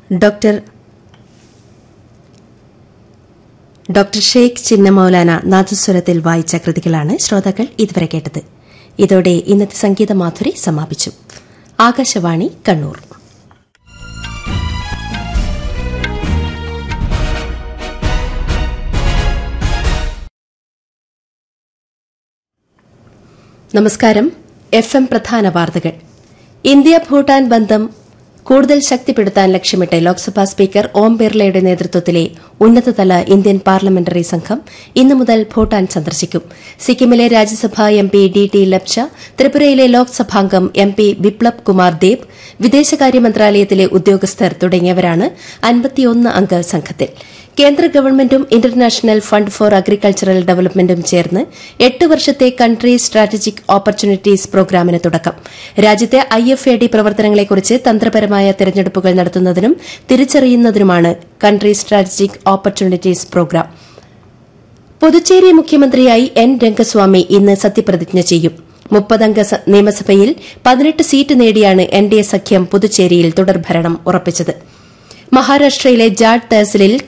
doctor doctor Sheikh Chinnamoulana നാദസ്വരത്തിൽ വായിച്ച കൃതികളാണ് ശ്രോതാക്കൾ ഇതുവരെ കേട്ടത് ഇതോടെ ഇന്നത്തെ സംഗീത മാധുരി സമാപിച്ചു ആകാശവാണി കണ്ണൂർ നമസ്കാരം എഫ് എം പ്രധാന വാർത്തകൾ ഇന്ത്യ ഭൂട്ടാൻ ബന്ധം കൂടുതൽ ശക്തിപ്പെടുത്താൻ ലക്ഷ്യമിട്ട് ലോക്സഭാ സ്പീക്കർ ഓം ബിർളയുടെ നേതൃത്വത്തിലെ ഉന്നതതല ഇന്ത്യൻ പാർലമെന്ററി സംഘം ഇന്നു മുതൽ ഭൂട്ടാൻ സന്ദർശിക്കും സിക്കിമിലെ Rajya Sabha M P D T Lepcha ത്രിപുരയിലെ ലോക്സഭാംഗം എം പി ബിപ്ലബ് കുമാർ ദേബ് വിദേശകാര്യ മന്ത്രാലയത്തിലെ ഉദ്യോഗസ്ഥർ തുടങ്ങിയവരാണ് അൻപത്തിയൊന്ന് അംഗ സംഘത്തിൽ കേന്ദ്ര ഗവൺമെന്റും ഇന്റർനാഷണൽ ഫണ്ട് ഫോർ അഗ്രികൾച്ചറൽ ഡെവലപ്മെന്റും ചേർന്ന് എട്ട് വർഷത്തെ കൺട്രി സ്ട്രാറ്റജിക് ഓപ്പർച്യൂണിറ്റീസ് പ്രോഗ്രാമിന് തുടക്കം രാജ്യത്തെ ഐ എഫ് എ ഡി പ്രവർത്തനങ്ങളെക്കുറിച്ച് തന്ത്രപരമായ തെരഞ്ഞെടുപ്പുകൾ നടത്തുന്നതിനും തിരിച്ചറിയുന്നതിനുമാണ് country strategic opportunities program Puducherry മുഖ്യമന്ത്രിയായി എൻ രംഗസ്വാമി ഇന്ന് സത്യപ്രതിജ്ഞ ചെയ്യും മുപ്പതംഗ സ- നിയമസഭയിൽ പതിനെട്ട് സീറ്റ് നേടിയാണ് എൻ ഡി എ സഖ്യം പുതുച്ചേരിയിൽ തുടർഭരണം ഉറപ്പിച്ചത് മഹാരാഷ്ട്രയിലെ ജാഡ് തഹസിലിൽ